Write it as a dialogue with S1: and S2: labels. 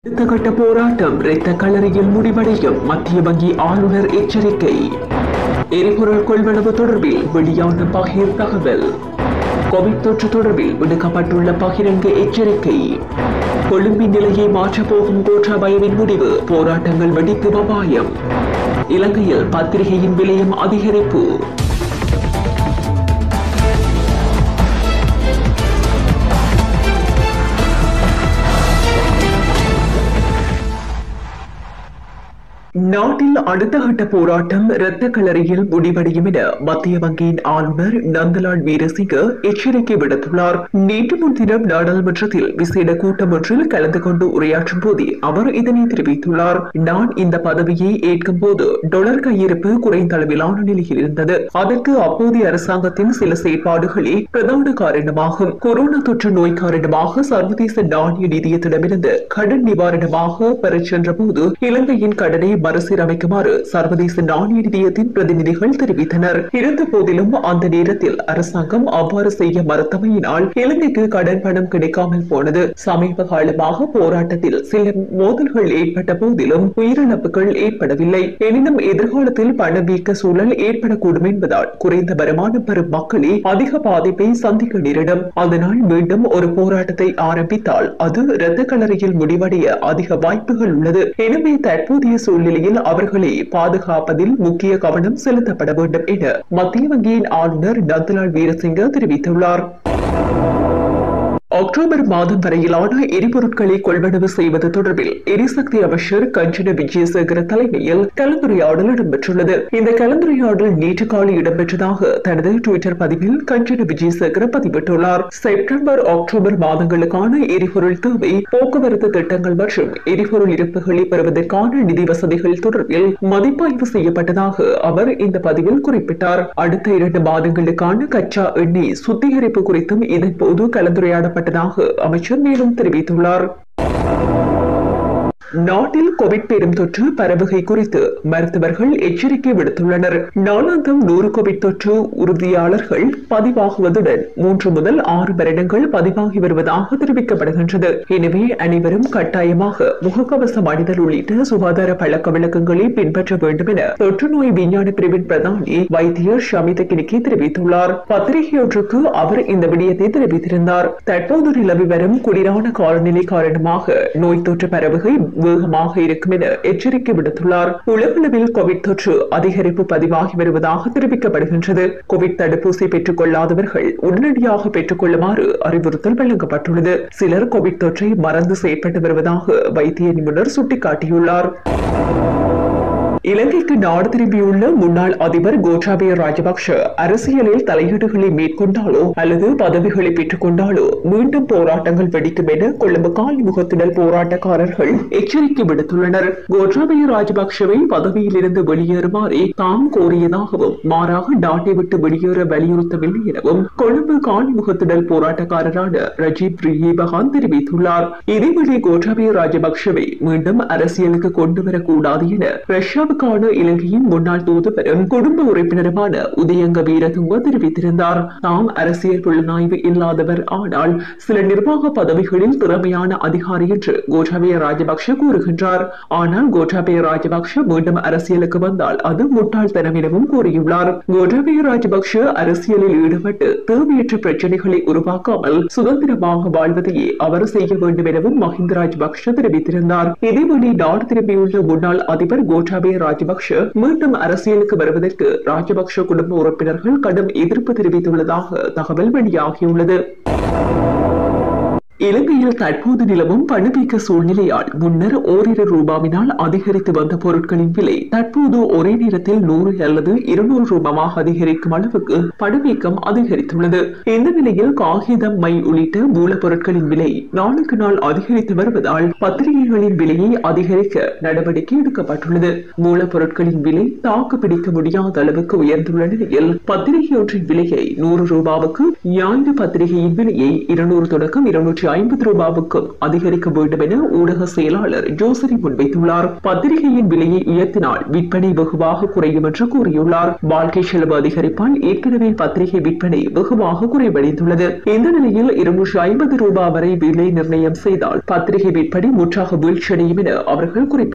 S1: அடுத்த கட்ட போராட்டம் இரத்த களரியில் முடிவடையும் மத்திய வங்கி ஆளுநர் எச்சரிக்கை எரிபொருள் கொள்வனவு தொடர்பில் வெளியான பகிர் தகவல் கோவிட் தொற்று தொடர்பில் விடுக்கப்பட்டுள்ள பகிரங்க எச்சரிக்கை கொழும்பின் நிலையை மாற்றப் போகும் கோட்டாபயவின் முடிவு போராட்டங்கள் வெடித்து அபாயம் இலங்கையில் பத்திரிகையின் விலையும் அதிகரிப்பு நாட்டில் அடுத்த கட்ட போராட்டம் இரத்த களரியில் முடிவடையும் என மத்திய வங்கியின் ஆளுநர் நந்தலால் வீரசிங்க எச்சரிக்கை விடுத்துள்ளார் நேற்று முன்தினம் நாடாளுமன்றத்தில் விசேட கூட்டம் ஒன்றில் கலந்து கொண்டு உரையாற்றும் போதே அவர் இதனை தெரிவித்துள்ளார் நான் இந்த பதவியை ஏற்கும் போது டொலர் கையிருப்பு குறைந்த அளவிலான நிலையில் இருந்தது அதற்கு அப்போதைய அரசாங்கத்தின் சில செயற்பாடுகளே பிரதான காரணமாகும் கொரோனா தொற்று நோய் காரணமாக சர்வதேச நாணய நிதியத்திடமிருந்து கடன் நிவாரணமாக பெறச் சென்ற போது இலங்கையின் கடனை மறுசீரமைக்குமாறு சர்வதேச நாணய நிதியத்தின் பிரதிநிதிகள் தெரிவித்தனர் இருந்த போதிலும் அந்த நேரத்தில் அரசாங்கம் அவ்வாறு செய்ய மறுத்தமையினால் இலங்கைக்கு கடன் பணம் கிடைக்காமல் போனது சமீப காலமாக போராட்டத்தில் சில மோதல்கள் ஏற்பட்ட போதிலும் உயிரிழப்புகள் ஏற்படவில்லை எனினும் எதிர்காலத்தில் பணவீக்க சூழல் ஏற்படக்கூடும் என்பதால் குறைந்த வருமானம் பெறும் மக்களே அதிக பாதிப்பை சந்திக்க நேரிடும் அதனால் மீண்டும் ஒரு போராட்டத்தை ஆரம்பித்தால் அது இரத்த களரியில் முடிவடைய அதிக வாய்ப்புகள் உள்ளது எனவே தற்போதைய சூழ்நிலையில் அவர்களை பாதுகாப்பதில் முக்கிய கவனம் செலுத்தப்பட வேண்டும் என மத்திய வங்கியின் ஆளுநர் நந்தலால் வீரசிங்க தெரிவித்துள்ளார் அக்டோபர் மாதம் வரையிலான எரிபொருட்களை கொள்வனவு செய்வது தொடர்பில் எரிசக்தி அமைச்சர் கஞ்சன விஜயசேகர தலைமையில் கலந்துரையாடல் இடம்பெற்றுள்ளது இந்த கலந்துரையாடல் நேற்று காலை இடம்பெற்றதாக தனது டுவிட்டர் பதிவில் கஞ்சன விஜயசேகர பதிவிட்டுள்ளார் செப்டம்பர் அக்டோபர் மாதங்களுக்கான எரிபொருள் தேவை போக்குவரத்து திட்டங்கள் மற்றும் எரிபொருள் இருப்புகளை பெறுவதற்கான நிதி வசதிகள் தொடர்பில் மதிப்பாய்வு செய்யப்பட்டதாக அவர் இந்த பதிவில் குறிப்பிட்டார் அடுத்த இரண்டு மாதங்களுக்கான கச்சா எண்ணெய் சுத்திகரிப்பு குறித்தும் இதன் போது கலந்துரையாடப்பட்டதாக அமைச்சர் மேலும் தெரிவித்துள்ளார் நாட்டில் கோவிட் பெருந்தொற்று பரவுகை குறித்து மருத்துவர்கள் எச்சரிக்கை விடுத்துள்ளனர் நாளாந்தம் நூறு கோவிட் தொற்று உறுதியாளர்கள் பதிவாகுவதுடன் மூன்று முதல் ஆறு வருடங்கள் பதிவாகி வருவதாக தெரிவிக்கப்படுகின்றது எனவே அனைவரும் கட்டாயமாக முகக்கவசம் அணிதல் உள்ளிட்ட சுகாதார பழக்க வழக்கங்களை பின்பற்ற வேண்டும் என தொற்று நோய் விஞ்ஞான பிரிவின் பிரதானி வைத்தியர் ஷமித கினிக்கி தெரிவித்துள்ளார் பத்திரிகையொன்றுக்கு அவர் இந்த விடயத்தை தெரிவித்திருந்தார் தற்போது நிலவி வரும் குளிரான காலநிலை காரணமாக நோய் தொற்று பரவுகை வேகமாக இருக்கும் என எச்சரிக்கை விடுத்துள்ளார் உலகளவில் கோவிட் தொற்று அதிகரிப்பு பதிவாகி வருவதாக தெரிவிக்கப்படுகின்றது கோவிட் தடுப்பூசி பெற்றுக் கொள்ளாதவர்கள் உடனடியாக பெற்றுக் கொள்ளுமாறு அறிவுறுத்தல் வழங்கப்பட்டுள்ளது சிலர் கோவிட் தொற்றை மறந்து செயற்பட்டு வருவதாக வைத்திய நிபுணர் சுட்டிக்காட்டியுள்ளார் இலங்கைக்கு நாடு திரும்பியுள்ள முன்னாள் அதிபர் கோட்டாபய ராஜபக்ஷ அரசியலில் தலையீடுகளை மேற்கொண்டாலோ அல்லது பதவிகளை பெற்றுக் கொண்டாலோ மீண்டும் போராட்டங்கள் வெடிக்கும் என கொழும்பு காலிமுகத்திடல் போராட்டக்காரர்கள் எச்சரிக்கை விடுத்துள்ளனர் கோட்டாபய ராஜபக்ஷவை பதவியிலிருந்து வெளியேறுமாறே தாம் கோரியதாகவும் மாறாக நாட்டை விட்டு வெளியேற வலியுறுத்தவில்லை எனவும் கொழும்பு காலிமுகத்திடல் போராட்டக்காரரான ரஜீப் ரிஹீபகான் தெரிவித்துள்ளார் இதேவேளை கோட்டாபய ராஜபக்ஷவை மீண்டும் அரசியலுக்கு கொண்டு வரக்கூடாது என ரஷ்யாவுக்கான இலங்கையின் முன்னாள் தூதுவரும் குடும்ப உறுப்பினருமான உதயங்க வீரதுங்க தெரிவித்திருந்தார் தாம் அரசியல் புலனாய்வு இல்லாதவர் ஆனால் சில நிர்வாக பதவிகளில் திறமையான அதிகாரி என்று கோட்டாபய ராஜபக்ஷ கூறுகின்றார் ஆனால் கோட்டாபய ராஜபக்ஷ மீண்டும் அரசியலுக்கு வந்தால் அது முட்டாள்தனம் எனவும் கூறியுள்ளார் கோட்டாபய ராஜபக்ஷ அரசியலில் ஈடுபட்டு தேவையற்ற பிரச்சனைகளை உருவாக்காமல் சுதந்திரமாக வாழ்வதையே அவர் செய்ய வேண்டும் எனவும் மஹிந்த ராஜபக்ஷ தெரிவித்திருந்தார் இதேவேளை நாடு திரும்பியுள்ள முன்னாள் அதிபர் கோட்டாபய ராஜபக்ஷ மீண்டும் அரசியலுக்கு வருவதற்கு ராஜபக்ஷ குடும்ப உறுப்பினர்கள் கடும் எதிர்ப்பு தெரிவித்துள்ளதாக தகவல் வெளியாகியுள்ளது இலங்கையில் தற்போது நிலவும் பணவீக்க சூழ்நிலையால் முன்னர் ஓரிரு ரூபாவினால் அதிகரித்து வந்த பொருட்களின் விலை தற்போது ஒரே நேரத்தில் நூறு அல்லது இருநூறு ரூபாவாக அதிகரிக்கும் அளவுக்கு பணவீக்கம் அதிகரித்துள்ளது இந்த நிலையில் காகிதம் மை உள்ளிட்ட மூலப்பொருட்களின் விலை நாளுக்கு நாள் அதிகரித்து வருவதால் பத்திரிகைகளின் விலையை அதிகரிக்க நடவடிக்கை எடுக்கப்பட்டுள்ளது மூலப்பொருட்களின் விலை தாக்கு பிடிக்க முடியாத அளவுக்கு உயர்ந்துள்ள நிலையில் பத்திரிகை ஒன்றின் விலையை நூறு ரூபாவுக்கு ஞாயிறு பத்திரிகையின் விலையை இருநூறு தொடக்கம் இருநூற்றி இருநூற்றி ஐம்பது ரூபாவுக்கு அதிகரிக்க வேண்டும் என ஊடக செயலாளர் ஜோசரி முன்வைத்துள்ளார் பத்திரிகையின் விலையை உயர்த்தினால் விற்பனை வெகுவாக குறையும் என்று கூறியுள்ளார் வாழ்க்கை செலவு அதிகரிப்பால் ஏற்கனவே பத்திரிகை விற்பனை வெகுவாக குறைவடைந்துள்ளது இந்த நிலையில் இருநூற்றி ஐம்பது ரூபாய் வரை விலை நிர்ணயம் செய்தால் பத்திரிகை விற்பனை முற்றாக வீழ்ச்சியடையும் என அவர்கள் குறிப்பிட்டார்